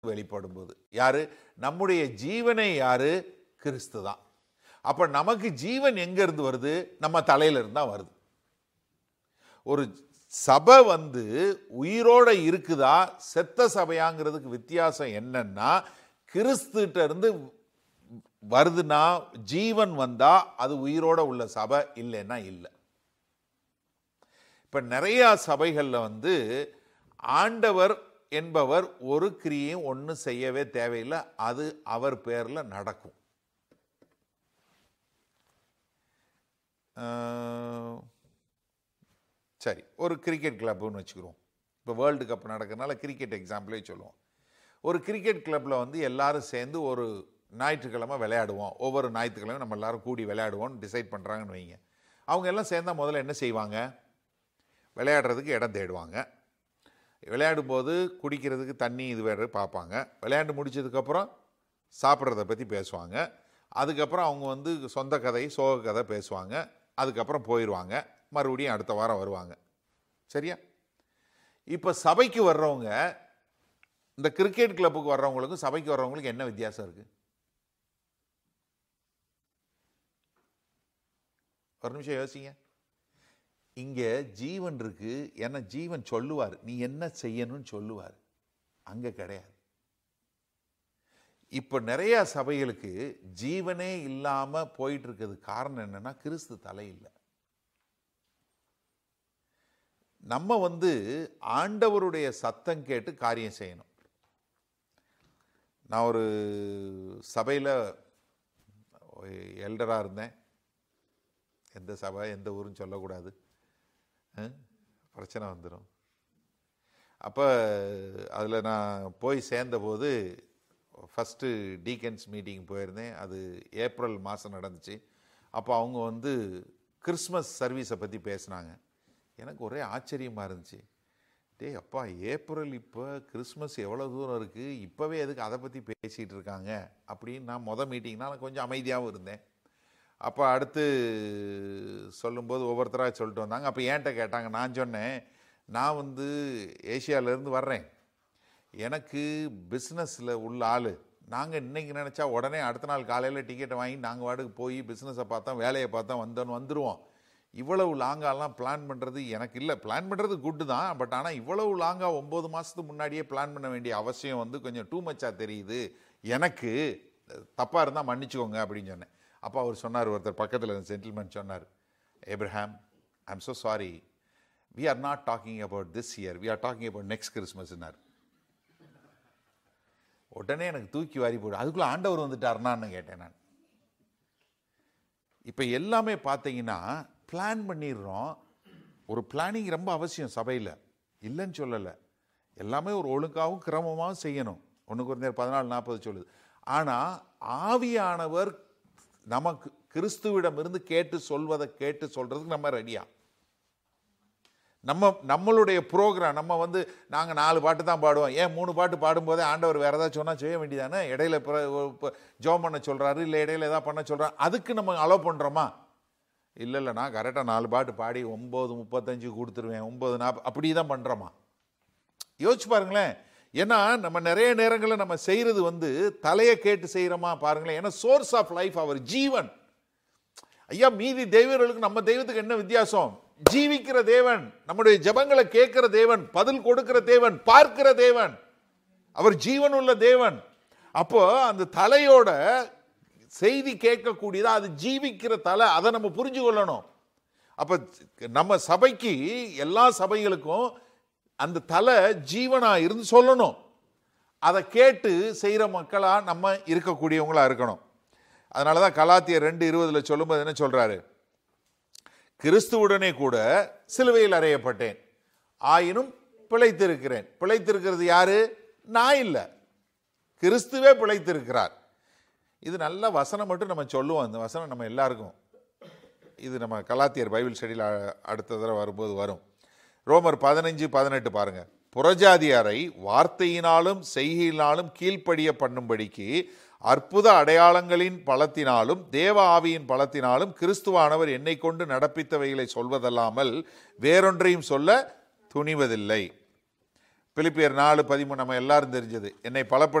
வெளிப்படும் போது யாரு நம்முடைய ஜீவனை யாரு கிறிஸ்து தான் அப்ப நமக்கு ஜீவன் எங்க இருந்து வருது நம்ம தலையில இருந்து தான் வருது ஒரு சபை வந்து உயிரோட இருக்குதா செத்த சபையாங்கிறதுக்கு வித்தியாசம் என்னன்னா கிறிஸ்துட்ட இருந்து வருதுன்னா ஜீவன் வந்தா அது உயிரோட உள்ள சபை இல்லைன்னா இல்லை இப்ப நிறைய சபைகள்ல வந்து ஆண்டவர் என்பவர் ஒரு கிரியையும் ஒன்றும் செய்யவே தேவையில்லை அது அவர் பேர்ல நடக்கும் ஆஹ், சரி ஒரு கிரிக்கெட் கிளப்னு வச்சுக்கிறோம் இப்போ வேர்ல்டு கப் நடக்கிறதுனால கிரிக்கெட் எக்ஸாம்பிளே சொல்லுவோம் ஒரு கிரிக்கெட் கிளப்பில் வந்து எல்லாரும் சேர்ந்து ஒரு ஞாயிற்றுக்கிழமை விளையாடுவோம் ஒவ்வொரு ஞாயிற்றுக்கிழமை நம்ம எல்லாரும் கூடி விளையாடுவோம்னு டிசைட் பண்ணுறாங்கன்னு வைங்க அவங்க எல்லாம் சேர்ந்தா முதல்ல என்ன செய்வாங்க விளையாடுறதுக்கு இடம் தேடுவாங்க விளையாடும்போது குடிக்கிறதுக்கு தண்ணி இது வேறு பார்ப்பாங்க விளையாண்டு முடிச்சதுக்கப்புறம் சாப்பிட்றத பற்றி பேசுவாங்க அதுக்கப்புறம் அவங்க வந்து சொந்த கதை சோக கதை பேசுவாங்க அதுக்கப்புறம் போயிடுவாங்க மறுபடியும் அடுத்த வாரம் வருவாங்க சரியா இப்போ சபைக்கு வர்றவங்க இந்த கிரிக்கெட் கிளப்புக்கு வர்றவங்களுக்கும் சபைக்கு வர்றவங்களுக்கு என்ன வித்தியாசம் இருக்கு ஒரு நிமிஷம் யோசிங்க இங்க ஜீவன் இருக்கு ஏன்னா ஜீவன் சொல்லுவார் நீ என்ன செய்யணும்னு சொல்லுவார் அங்க கிடையாது இப்ப நிறைய சபைகளுக்கு ஜீவனே இல்லாம போயிட்டு இருக்கிறது காரணம் என்னன்னா கிறிஸ்து தலை இல்லை நம்ம வந்து ஆண்டவருடைய சத்தம் கேட்டு காரியம் செய்யணும் நான் ஒரு சபையில் எல்டராக இருந்தேன் எந்த சபை எந்த ஊருன்னு சொல்லக்கூடாது அஹ், பிரச்சனை வந்துடும் அப்போ அதில் நான் போய் சேர்ந்தபோது ஃபஸ்ட்டு டீக்கன்ஸ் மீட்டிங் போயிருந்தேன் அது ஏப்ரல் மாதம் நடந்துச்சு அப்போ அவங்க வந்து கிறிஸ்மஸ் சர்வீஸை பற்றி பேசினாங்க எனக்கு ஒரே ஆச்சரியமாக இருந்துச்சு டேய் அப்பா ஏப்ரல் இப்போ கிறிஸ்மஸ் எவ்வளோ தூரம் இருக்குது இப்போவே எதுக்கு அதை பற்றி பேசிகிட்டு இருக்காங்க அப்படின்னு நான் மொதல் மீட்டிங்னா நான் கொஞ்சம் அமைதியாகவும் இருந்தேன் அப்போ அடுத்து சொல்லும்போது ஒவ்வொருத்தராக சொல்லிட்டு வந்தாங்க அப்போ ஏன்ட்ட கேட்டாங்க நான் சொன்னேன் நான் வந்து ஏசியாவிலேருந்து வர்றேன் எனக்கு பிஸ்னஸில் உள்ள ஆள் நாங்கள் இன்னைக்கு நினச்சா உடனே அடுத்த நாள் காலையில் டிக்கெட்டை வாங்கி நாங்கள் வாட்டுக்கு போய் பிஸ்னஸை பார்த்தோம் வேலையை பார்த்தோம் வந்தோன்னு வந்துடுவோம் இவ்வளவு லாங்காலாம் பிளான் பண்ணுறது எனக்கு இல்லை பிளான் பண்ணுறது குட்டு தான் பட் ஆனால் இவ்வளவு லாங்காக ஒம்பது மாதத்துக்கு முன்னாடியே பிளான் பண்ண வேண்டிய அவசியம் வந்து கொஞ்சம் டூ மச்சாக தெரியுது எனக்கு தப்பாக இருந்தால் மன்னிச்சுக்கோங்க அப்படின்னு சொன்னேன் அப்போ அவர் சொன்னார் ஒருத்தர் பக்கத்தில் சென்டில்மேன் சொன்னார் Abraham I am so sorry we are not talking about this year we are talking about next கிறிஸ்மஸ்னார் உடனே எனக்கு தூக்கி வாரி போடு அதுக்குள்ள ஆண்டவர் வந்துட்டாருனான்னு கேட்டேன் நான் இப்போ எல்லாமே பார்த்தீங்கன்னா பிளான் பண்ணிடுறோம் ஒரு பிளானிங் ரொம்ப அவசியம் சபையில் இல்லைன்னு சொல்லலை எல்லாமே ஒரு ஒழுங்காகவும் கிரமமாகவும் செய்யணும் ஒன்று குறைந்த பதினாலு நாற்பது சொல்லுது ஆனால் ஆவியானவர் நமக்கு கிறிஸ்துவிடம் இருந்து கேட்டு சொல்வதை கேட்டு சொல்றதுக்கு நம்ம ரெடியா நம்ம நம்மளுடைய ப்ரோக்ராம் நம்ம வந்து நாங்கள் நாலு பாட்டு தான் பாடுவோம் ஏன் மூணு பாட்டு பாடும்போதே ஆண்டவர் வேறு ஏதாவது சொன்னால் செய்ய வேண்டியதானே இடையில ஜோம் பண்ண சொல்கிறாரு இல்லை இடையில ஏதாவது பண்ண சொல்கிறாரு அதுக்கு நம்ம அலோவ் பண்ணுறோமா இல்லை இல்லை நான் கரெக்டாக நாலு பாட்டு பாடி ஒம்பது முப்பத்தஞ்சு கொடுத்துருவேன் ஒம்பது நாற்பது அப்படி தான் பண்ணுறோமா யோசிச்சு பாருங்களேன் ஏன்னா நம்ம நிறைய நேரங்களில் நம்ம செய்கிறது வந்து தலையை கேட்டு செய்கிறோமா பாருங்களேன் ஏன்னா சோர்ஸ் ஆஃப் லைஃப் அவர் ஜீவன் ஐயா மீதி தெய்வங்களுக்கு நம்ம தெய்வத்துக்கு என்ன வித்தியாசம் ஜீவிக்கிற தேவன் நம்முடைய ஜெபங்களை கேட்கிற தேவன் பதில் கொடுக்கிற தேவன் பார்க்கிற தேவன் அவர் ஜீவன் உள்ள தேவன் அப்போ அந்த தலையோட செய்தி கேட்கக்கூடியதா அது ஜீவிக்கிற தலை அதை நம்ம புரிஞ்சு கொள்ளணும் அப்ப நம்ம சபைக்கு எல்லா சபைகளுக்கும் அந்த தலை ஜீவனா இருந்து சொல்லணும் அதை கேட்டு செய்கிற மக்களா நம்ம இருக்கக்கூடியவங்களா இருக்கணும் அதனால தான் கலாத்தியர் ரெண்டு இருபதுல சொல்லும்போது என்ன சொல்றாரு கிறிஸ்துவுடனே கூட சிலுவையில் அறையப்பட்டேன் ஆயினும் பிழைத்திருக்கிறேன் பிழைத்திருக்கிறது யாரு நான் இல்லை கிறிஸ்துவே பிழைத்திருக்கிறார் இது நல்ல வசனம் மட்டும் நம்ம சொல்லுவோம் இந்த வசனம் நம்ம எல்லாருக்கும் இது நம்ம கலாத்தியர் பைபிள் ஸ்டடியில் அடுத்த தடவை வரும்போது வரும் ரோமர் பதினஞ்சு பதினெட்டு பாருங்க புறஜாதியாரை வார்த்தையினாலும் செய்கையினாலும் கீழ்ப்படிய பண்ணும்படிக்கு அற்புத அடையாளங்களின் பலத்தினாலும் தேவ ஆவியின் பலத்தினாலும் கிறிஸ்துவானவர் என்னை கொண்டு நடப்பித்தவைகளை சொல்வதல்லாமல் வேறொன்றையும் சொல்ல துணிவதில்லை பிலிப்பியர் நாலு பதிமூணு நம்ம எல்லாரும் தெரிஞ்சது என்னை பலப்படுத்த